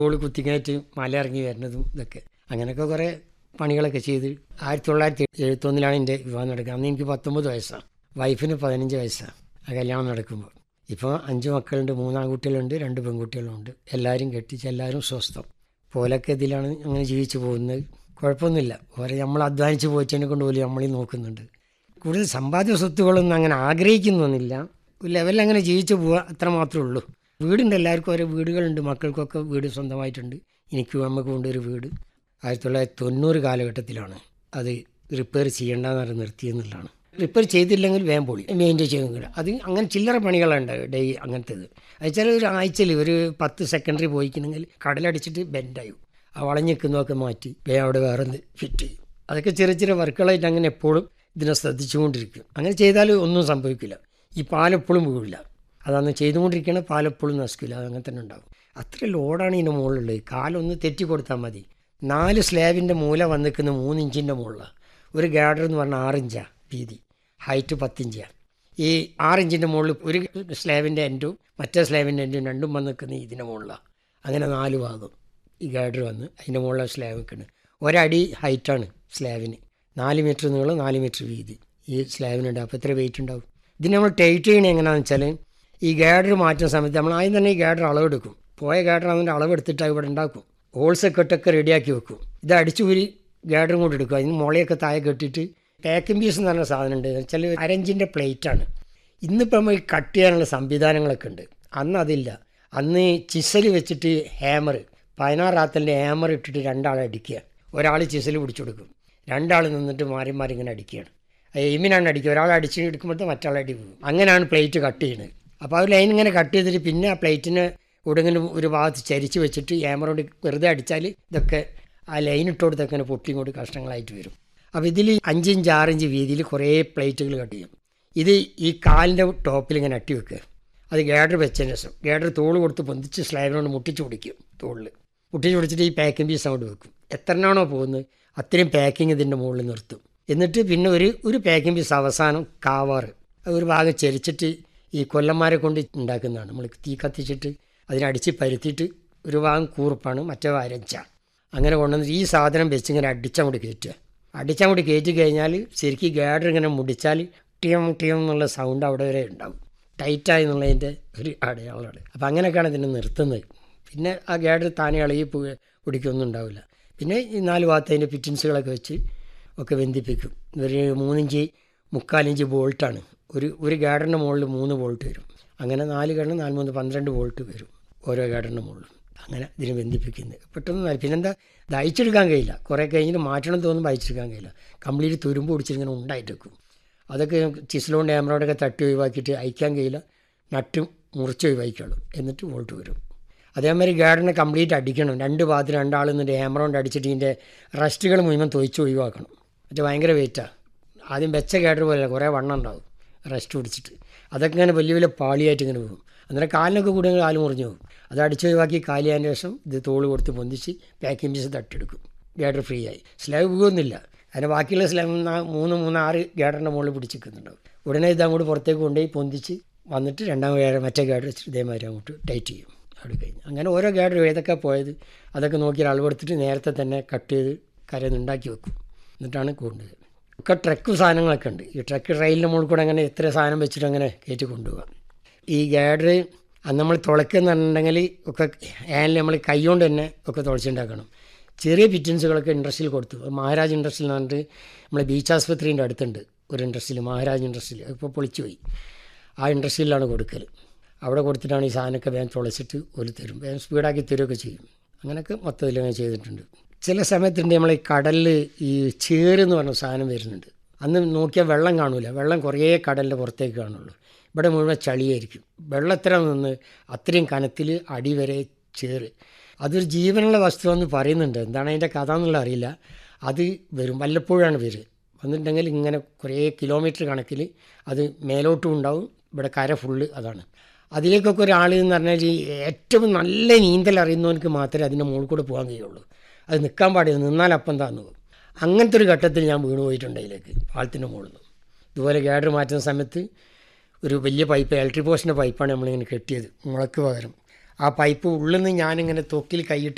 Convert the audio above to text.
school കുത്തിക്കയറ്റ് മല ഇറങ്ങി വരുന്നതും ഇതൊക്കെ അങ്ങനെയൊക്കെ കുറേ പണികളൊക്കെ ചെയ്ത് ആയിരത്തി തൊള്ളായിരത്തി എഴുപത്തൊന്നിലാണ് എൻ്റെ വിവാഹം നടക്കുക അന്ന് എനിക്ക് പത്തൊമ്പത് വയസ്സാണ് വൈഫിന് പതിനഞ്ച് വയസ്സാണ് ആ കല്യാണം നടക്കുമ്പോൾ ഇപ്പോൾ അഞ്ച് മക്കളുണ്ട് മൂന്നാൺകുട്ടികളുണ്ട് രണ്ട് പെൺകുട്ടികളുണ്ട് എല്ലാവരും കെട്ടിച്ച് എല്ലാവരും സ്വസ്ഥം പോലൊക്കെ ഇതിലാണ് അങ്ങനെ ജീവിച്ചു പോകുന്നത് കുഴപ്പമൊന്നുമില്ല ഓരോ നമ്മൾ അധ്വാനിച്ച് പോയിച്ചതിനെ കൊണ്ട് പോലും നമ്മളീ നോക്കുന്നുണ്ട് കൂടുതൽ സമ്പാദ്യ സ്വത്തുകളൊന്നും അങ്ങനെ ആഗ്രഹിക്കുന്നൊന്നുമില്ല ഒരു ലെവലിൽ അങ്ങനെ ജീവിച്ചു പോവുക അത്ര മാത്രമേ ഉള്ളൂ വീടുണ്ട് എല്ലാവർക്കും ഓരോ വീടുകളുണ്ട് മക്കൾക്കൊക്കെ വീട് സ്വന്തമായിട്ടുണ്ട് എനിക്കും നമുക്കും ഉണ്ട് ഒരു വീട് ആയിരത്തി തൊള്ളായിരത്തി തൊണ്ണൂറ് കാലഘട്ടത്തിലാണ് അത് റിപ്പയർ ചെയ്യേണ്ടെന്ന് പറഞ്ഞ് നിർത്തിയെന്നുള്ളതാണ് റിപ്പയർ ചെയ്തില്ലെങ്കിൽ വേഗം പൊളി മെയിൻറ്റെയിൻ ചെയ്യുന്നില്ല അത് അങ്ങനെ ചില്ലറ പണികളുണ്ട് ഡേ അങ്ങനത്തേത് വെച്ചാൽ ഒരു ആഴ്ചയിൽ ഒരു പത്ത് സെക്കൻഡറി പോയിക്കണമെങ്കിൽ കടലടിച്ചിട്ട് ബെൻഡായി ആ വളഞ്ഞിക്കുന്നതൊക്കെ മാറ്റി വേഗം അവിടെ വേറെ ഒന്ന് ഫിറ്റ് ചെയ്യും അതൊക്കെ ചെറിയ ചെറിയ വർക്കുകളായിട്ട് അങ്ങനെ എപ്പോഴും ഇതിനെ ശ്രദ്ധിച്ചുകൊണ്ടിരിക്കും അങ്ങനെ ചെയ്താൽ ഒന്നും സംഭവിക്കില്ല ഈ പാലെപ്പോഴും വീഴില്ല അതാണ് ചെയ്തുകൊണ്ടിരിക്കണ പാലെപ്പോഴും നശിക്കില്ല അത് അങ്ങനെ തന്നെ ഉണ്ടാവും അത്ര ലോഡാണ് ഇതിൻ്റെ മുകളിലുള്ളത് കാലൊന്ന് തെറ്റി കൊടുത്താൽ മതി നാല് സ്ലാബിൻ്റെ മൂല വന്നിക്കുന്ന മൂന്ന് ഇഞ്ചിൻ്റെ മുകളിലാണ് ഒരു ഗാഡർ എന്ന് പറഞ്ഞാൽ ആറിഞ്ചാണ് വീതി ഹൈറ്റ് പത്തിഞ്ചാണ് ഈ ആറിഞ്ചിൻ്റെ മുകളിൽ ഒരു സ്ലാബിൻ്റെ എൻഡും മറ്റേ സ്ലാബിൻ്റെ എൻഡും രണ്ടും വന്ന് നിൽക്കുന്ന ഇതിൻ്റെ മുകളിലാണ് അങ്ങനെ നാല് ഭാഗം ഈ ഗാഡർ വന്ന് അതിൻ്റെ മുകളിൽ സ്ലാബ് നിൽക്കുന്നത് ഒരടി ഹൈറ്റാണ് സ്ലാബിന് നാല് മീറ്റർ നീളം നാല് മീറ്റർ വീതി ഈ സ്ലാബിനുണ്ട് അപ്പോൾ എത്ര വെയിറ്റ് ഉണ്ടാവും ഇതിന് നമ്മൾ ടൈറ്റ് ചെയ്യണത് എങ്ങനെയാണെന്ന് വെച്ചാൽ ഈ ഗാഡർ മാറ്റുന്ന സമയത്ത് നമ്മൾ ആദ്യം തന്നെ ഈ ഗാഡർ അളവെടുക്കും പോയ ഗാഡർ അതിൻ്റെ അളവെടുത്തിട്ട് ഇവിടെ ഉണ്ടാക്കും ഹോൾസൊക്കെ ഇട്ടൊക്കെ റെഡിയാക്കി വെക്കും ഇത് അടിച്ചു ഊരി ഗാഡറും കൊണ്ട് എടുക്കും അതിന് മുളയൊക്കെ താഴെ കെട്ടിയിട്ട് പാക്കിംഗ് പീസ് എന്ന് പറഞ്ഞ സാധനം ഉണ്ട് വെച്ചാൽ അരഞ്ചിൻ്റെ പ്ലേറ്റാണ് ഇന്നിപ്പോൾ നമ്മൾ കട്ട് ചെയ്യാനുള്ള സംവിധാനങ്ങളൊക്കെ ഉണ്ട് അന്ന് അതില്ല അന്ന് ചിസൽ വെച്ചിട്ട് ഹാമർ പതിനാറ് റാത്തലിൻ്റെ ഹാമർ ഇട്ടിട്ട് രണ്ടാളെ അടിക്കുക ഒരാൾ ചിസൽ പിടിച്ചു കൊടുക്കും രണ്ടാൾ നിന്നിട്ട് മാറി മാറി ഇങ്ങനെ അടിക്കുകയാണ് എയിമിനാണ് അടിക്കുക ഒരാൾ അടിച്ച് എടുക്കുമ്പോഴത്തെ മറ്റാളെ അടി പോകും അങ്ങനെയാണ് പ്ലേറ്റ് കട്ട് ചെയ്യുന്നത് അപ്പോൾ ആ ലൈൻ ഇങ്ങനെ കട്ട് ചെയ്തിട്ട് പിന്നെ ആ പ്ലേറ്റിന് ഉടങ്ങനെ ഒരു ഭാഗത്ത് ചരിച്ച് വെച്ചിട്ട് ഹാമർ കൊണ്ട് വെറുതെ അടിച്ചാൽ ഇതൊക്കെ ആ ലൈൻ ഇട്ട് കൊടുത്തൊക്കെ ഇങ്ങനെ പൊട്ടിയും കൊണ്ട് കഷ്ണങ്ങളായിട്ട് വരും അപ്പോൾ ഇതിൽ അഞ്ചിഞ്ച് ആറിഞ്ച് വീതിയിൽ കുറേ പ്ലേറ്റുകൾ കട്ട് ചെയ്യും ഇത് ഈ കാലിൻ്റെ ടോപ്പിൽ ഇങ്ങനെ അട്ടി വെക്കുക അത് ഗാഡർ വെച്ചതിന് ശേഷം ഗാഡർ തോള് കൊടുത്ത് പൊന്തിച്ച് സ്ലൈഡിനോട് മുട്ടിച്ച് പിടിക്കും തോളിൽ മുട്ടിച്ച് പിടിച്ചിട്ട് ഈ പാക്കിംഗ് പീസ് അങ്ങോട്ട് വെക്കും എത്രണ്ണാണോ പോകുന്നത് അത്രയും പാക്കിംഗ് ഇതിൻ്റെ മുകളിൽ നിർത്തും എന്നിട്ട് പിന്നെ ഒരു ഒരു പാക്കിംഗ് പീസ് അവസാനം കാവാറ് അത് ഒരു ഭാഗം ചരിച്ചിട്ട് ഈ കൊല്ലന്മാരെ കൊണ്ട് ഉണ്ടാക്കുന്നതാണ് നമ്മൾ തീ കത്തിച്ചിട്ട് അതിനടിച്ച് പരുത്തിയിട്ട് ഒരു ഭാഗം കൂർപ്പാണ് മറ്റേ അരച്ച അങ്ങനെ കൊണ്ടുവന്നിട്ട് ഈ സാധനം വെച്ച് ഇങ്ങനെ അടിച്ചങ്ങോട്ട് കയറ്റുക അടിച്ചങ്ങോട്ട് കയറ്റി കഴിഞ്ഞാൽ ശരിക്കും ഗാഡർ ഇങ്ങനെ മുടിച്ചാൽ ടിയം ടിയം എന്നുള്ള സൗണ്ട് അവിടെ വരെ ഉണ്ടാവും ടൈറ്റായി എന്നുള്ളതിൻ്റെ ഒരു അടയാളമാണ് അപ്പോൾ അങ്ങനെയൊക്കെയാണ് ഇതിനെ നിർത്തുന്നത് പിന്നെ ആ ഗാഡർ താനെ ഇളകി പിടിക്കൊന്നും ഉണ്ടാവില്ല പിന്നെ ഈ നാല് ഭാഗത്ത് അതിൻ്റെ ഫിറ്റിൻസുകളൊക്കെ വെച്ച് ഒക്കെ ബന്ധിപ്പിക്കും ഒരു മൂന്നിഞ്ച് മുക്കാലിഞ്ച് ബോൾട്ടാണ് ഒരു ഒരു ഗാഡറിൻ്റെ മുകളിൽ മൂന്ന് ബോൾട്ട് വരും അങ്ങനെ നാല് ഗാഡറിന് നാല് മൂന്ന് പന്ത്രണ്ട് ബോൾട്ട് വരും ഓരോ ഗാഡറിൻ്റെ മുകളിൽ അങ്ങനെ ഇതിനെ ബന്ധിപ്പിക്കുന്നത് പെട്ടെന്ന് പിന്നെന്താ ഇത് അയച്ചെടുക്കാൻ കഴിയില്ല കുറേ കഴിഞ്ഞിട്ട് മാറ്റണം തോന്നുമ്പോൾ അയച്ചെടുക്കാൻ കഴിയില്ല കംപ്ലീറ്റ് തുരുമ്പ് പിടിച്ചിങ്ങനെ ഉണ്ടായിട്ട് വെക്കും അതൊക്കെ ചിസിലോണ്ട് ക്യാമറയോടൊക്കെ തട്ടി ഒഴിവാക്കിയിട്ട് അയക്കാൻ കഴിയില്ല നട്ടും മുറിച്ച് ഒഴിവാക്കിയുള്ളൂ എന്നിട്ട് വോൾട്ട് വരും അതേമാതിരി ഗാർഡനെ കംപ്ലീറ്റ് അടിക്കണം രണ്ട് ഭാഗത്ത് രണ്ടാൾ നിന്നിട്ട് ക്യാമറ കൊണ്ട് അടിച്ചിട്ട് ഇതിൻ്റെ റസ്റ്റുകൾ മുഴുവൻ തൊയ്ച്ച് ഒഴിവാക്കണം മറ്റേ ഭയങ്കര വെയിറ്റാണ് ആദ്യം വെച്ച ഗാഡർ പോലെ കുറേ വണ്ണം ഉണ്ടാവും റെസ്റ്റ് പിടിച്ചിട്ട് അതൊക്കെ ഇങ്ങനെ വലിയ വലിയ പാളിയായിട്ട് ഇങ്ങനെ പോകും അന്നേരം കാലിനൊക്കെ കൂടി കാല് മുറിഞ്ഞു പോകും അത് അടിച്ചു ഒഴിവാക്കി കാലിയതിന് ശേഷം ഇത് തോള് കൊടുത്ത് പൊന്തിച്ച് പാക്കിംഗ് പീസ് തട്ടെടുക്കും ഗാഡർ ഫ്രീ ആയി സ്ലാബ് പോകുന്നില്ല അതിന് ബാക്കിയുള്ള സ്ലാബ് മൂന്ന് മൂന്ന് ആറ് ഗാഡറിൻ്റെ മുകളിൽ പിടിച്ചിരിക്കുന്നുണ്ടാവും ഉടനെ ഇത് അങ്ങോട്ട് പുറത്തേക്ക് കൊണ്ടുപോയി പൊന്തിച്ച് വന്നിട്ട് രണ്ടാം ഗാഡർ മറ്റേ ഗാഡർ വെച്ചിട്ട് ഇതേമാതിരി അങ്ങോട്ട് ടൈറ്റ് ചെയ്യും അവിടെ കഴിഞ്ഞ് അങ്ങനെ ഓരോ ഗാഡർ ഏതൊക്കെ പോയത് അതൊക്കെ നോക്കി അളവെടുത്തിട്ട് നേരത്തെ തന്നെ കട്ട് ചെയ്ത് കരയിൽ ഉണ്ടാക്കി വെക്കും എന്നിട്ടാണ് കൊണ്ടുപോകുന്നത് ഒക്കെ ട്രക്ക് സാധനങ്ങളൊക്കെ ഉണ്ട് ഈ ട്രക്ക് റെയിലിൻ്റെ മുകളിൽ കൂടെ അങ്ങനെ എത്ര സാധനം വെച്ചിട്ട് അങ്ങനെ കയറ്റി കൊണ്ടുപോകാം ഈ ഗാഡർ അന്ന് നമ്മൾ തുളയ്ക്കുന്നുണ്ടെങ്കിൽ ഒക്കെ ഹാൻഡിൽ നമ്മൾ കൈകൊണ്ട് തന്നെ ഒക്കെ തുളച്ചുണ്ടാക്കണം ചെറിയ ഫിറ്റിൻസുകളൊക്കെ ഇൻഡസ്ട്രിയിൽ കൊടുത്തു മഹാരാജ് ഇൻഡസ്ട്രിയിൽ എന്ന് പറഞ്ഞിട്ട് നമ്മളെ ബീച്ച് ആസ്പത്രീൻ്റെ അടുത്തുണ്ട് ഒരു ഇൻഡസ്ട്രിയിൽ മഹാരാജ് ഇൻഡസ്ട്രിയിൽ ഇപ്പോൾ പൊളിച്ചു പോയി ആ ഇൻഡസ്ട്രിയിലാണ് കൊടുക്കൽ അവിടെ കൊടുത്തിട്ടാണ് ഈ സാധനമൊക്കെ വേഗം തുളച്ചിട്ട് ഒരു തരും വേഗം സ്പീഡാക്കി തരുമൊക്കെ ചെയ്യും അങ്ങനെയൊക്കെ മൊത്തത്തിൽ ഞാൻ ചെയ്തിട്ടുണ്ട് ചില സമയത്തുണ്ട് നമ്മൾ ഈ കടലിൽ ഈ ചേറെന്ന് പറഞ്ഞ സാധനം വരുന്നുണ്ട് അന്ന് നോക്കിയാൽ വെള്ളം കാണൂല വെള്ളം കുറേ കടലിൻ്റെ പുറത്തേക്ക് കാണുള്ളൂ ഇവിടെ മുഴുവൻ ചളിയായിരിക്കും വെള്ളത്തിര നിന്ന് അത്രയും കനത്തിൽ അടി വരെ ചേറ് അതൊരു ജീവനുള്ള വസ്തുവെന്ന് പറയുന്നുണ്ട് എന്താണ് അതിൻ്റെ കഥ എന്നുള്ള അറിയില്ല അത് വരും വല്ലപ്പോഴാണ് വരും വന്നിട്ടുണ്ടെങ്കിൽ ഇങ്ങനെ കുറേ കിലോമീറ്റർ കണക്കിൽ അത് മേലോട്ടും ഉണ്ടാവും ഇവിടെ കര ഫുള്ള് അതാണ് അതിലേക്കൊക്കെ ഒരാൾ എന്ന് പറഞ്ഞാൽ ഏറ്റവും നല്ല നീന്തൽ അറിയുന്നവർക്ക് മാത്രമേ അതിൻ്റെ മുകളിൽ കൂടെ പോകാൻ കഴിയുള്ളൂ അത് നിൽക്കാൻ പാടില്ല നിന്നാൽ അപ്പം താന്നു പോകും അങ്ങനത്തെ ഒരു ഘട്ടത്തിൽ ഞാൻ വീണ് പോയിട്ടുണ്ട് അതിലേക്ക് പാലത്തിൻ്റെ മുകളിൽ നിന്ന് ഇതുപോലെ ഗാഡർ മാറ്റുന്ന സമയത്ത് ഒരു വലിയ പൈപ്പ് ഇലക്ട്രിക് പോസ്റ്റിൻ്റെ പൈപ്പാണ് നമ്മളിങ്ങനെ കെട്ടിയത് മുളക്ക് പകരം ആ പൈപ്പ് ഉള്ളിൽ നിന്ന് ഞാനിങ്ങനെ തൊക്കിൽ കൈയിട്ട്